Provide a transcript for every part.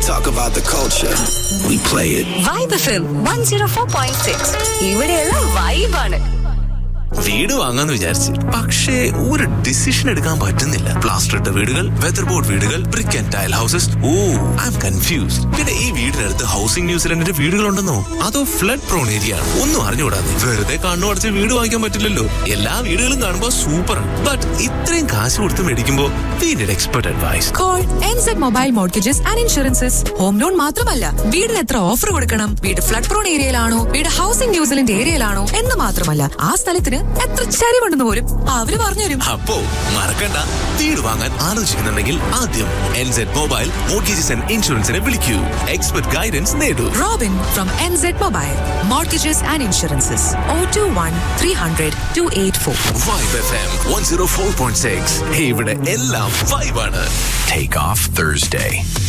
talk about the culture. We play it. Vibe FM one zero four point six ഇവിടെയുള്ള വൈബാണ് വീട് വാങ്ങാന്ന് വിചാരിച്ച് പക്ഷേ ഒരു ഡിസിഷൻ എടുക്കാൻ പറ്റുന്നില്ല പ്ലാസ്റ്റർ ഇട്ട വീടുകൾ വെതർ ബോർഡ് വീടുകൾ brick and tile houses oh I'm confused പിന്നെ ഈ വീടിനടുത്ത് ഹൗസിംഗ് ന്യൂസിലൻഡിന്റെ വീടുകളുണ്ടെന്നോ അതോ ഫ്ലഡ് പ്രോൺ ഏരിയ ആണ് ഒന്നും അറിഞ്ഞുകൂടാതെ വെറുതെ കണ്ണു അടച്ച് വീട് വാങ്ങിക്കാൻ പറ്റില്ലല്ലോ എല്ലാ വീടുകളും കാണുമ്പോൾ സൂപ്പർ ബട്ട് ഇത്രയും കാശ് കൊടുത്ത് മേടിക്കുമ്പോൾ we need expert advice call NZ Mobile Mortgages and Insurances home loan മാത്രമല്ല വീടിന് എത്ര ഓഫർ കൊടുക്കണം വീട് ഫ്ലഡ് പ്രോൺ ഏരിയയിലാണോ വീട് ഹൗസിംഗ് ന്യൂസിലൻഡ് ഏരിയയിലാണോ എന്ന് മാത്രമല്ല ആ സ്ഥലത്തിന് എത്ര ചരിവുണ്ടെന്ന് പോലും അവര് പറഞ്ഞുതരും അപ്പോ മറക്കണ്ട വീട് വാങ്ങാൻ ആലോചിക്കുന്നുണ്ടെങ്കിൽ ആദ്യം എൻസെഡ് മൊബൈൽ മോർഗേജസ് ആൻഡ് ഇൻഷുറൻസിനെ വിളിക്കൂ എക്സ്പെർട്ട് ഗൈഡൻസ് നേടൂ Robin from NZ Mobile Mortgages and Insurances oh two one three hundred two eight four Vibe F M one zero four point six ഇവിടെ എല്ലാം വൈബാണ് Take off Thursday.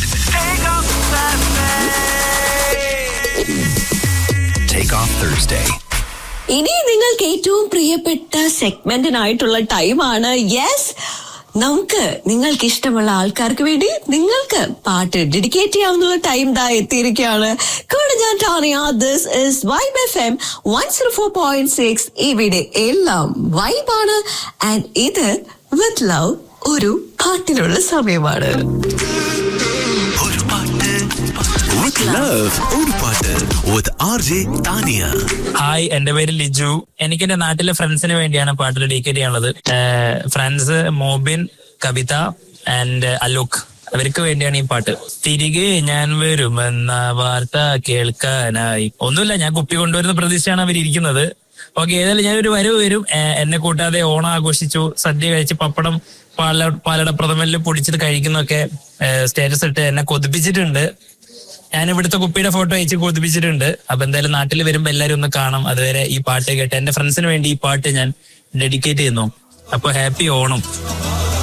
Take off Thursday. ഇനി നിങ്ങൾക്ക് ഏറ്റവും പ്രിയപ്പെട്ട സെഗ്മെന്റിനായിട്ടുള്ള ടൈമാണ് yes നമുക്ക് നിങ്ങൾക്ക് ഇഷ്ടമുള്ള ആൾക്കാർക്ക് വേണ്ടി നിങ്ങൾക്ക് പാട്ട് ഡെഡിക്കേറ്റ് ചെയ്യാവുന്ന ടൈം ദാ എത്തിയിരിക്കുകയാണ് കൂടെ ഞാൻ Tania this is Vibe F M one zero four point six ഇവിടെ എല്ലാം വൈബാണ് ആൻഡ് ഇത് വിത്ത് ലവ് ഒരു പാട്ടിനുള്ള സമയമാണ് ഒരു പാട്ട് with love ഒരു പാട്ട് with R J Tania hi എന്റെ പേര് ലിജു എനിക്ക് എന്റെ നാട്ടിലെ ഫ്രണ്ട്സിന് വേണ്ടിയാണ് പാട്ട് ഡെഡിക്കേറ്റ് ചെയ്യാനുള്ളത് ഫ്രണ്ട്സ് മോബിൻ കവിത ആൻഡ് അലോക് അവർക്ക് വേണ്ടിയാണ് ഈ പാട്ട് തിരികെ ഞാൻ വരുമെന്ന വാർത്ത കേൾക്കാനായി ഒന്നുമില്ല ഞാൻ കുപ്പി കൊണ്ടുവരുന്ന പ്രതീക്ഷയാണ് അവരിയ്ക്കുന്നത് ഓക്കെ ഏതായാലും ഞാനൊരു വരവ് വരും ഏഹ് എന്നെ കൂട്ടാതെ ഓണം ആഘോഷിച്ചു സദ്യ കഴിച്ച് പപ്പടം പാല പാലട പ്രഥമനിൽ പൊടിച്ചിട്ട് കഴിക്കുന്നൊക്കെ സ്റ്റേറ്റസ് ഇട്ട് എന്നെ കൊതിപ്പിച്ചിട്ടുണ്ട് ഞാൻ ഇവിടുത്തെ കുപ്പിയുടെ ഫോട്ടോ അയച്ച് കൊതിപ്പിച്ചിട്ടുണ്ട് അപ്പൊ എന്തായാലും നാട്ടിൽ വരുമ്പോ എല്ലാരും ഒന്ന് കാണാം അതുവരെ ഈ പാട്ട് കേട്ട് എന്റെ ഫ്രണ്ട്സിന് വേണ്ടി ഈ പാട്ട് ഞാൻ ഡെഡിക്കേറ്റ് ചെയ്യുന്നു അപ്പൊ ഹാപ്പി ഓണം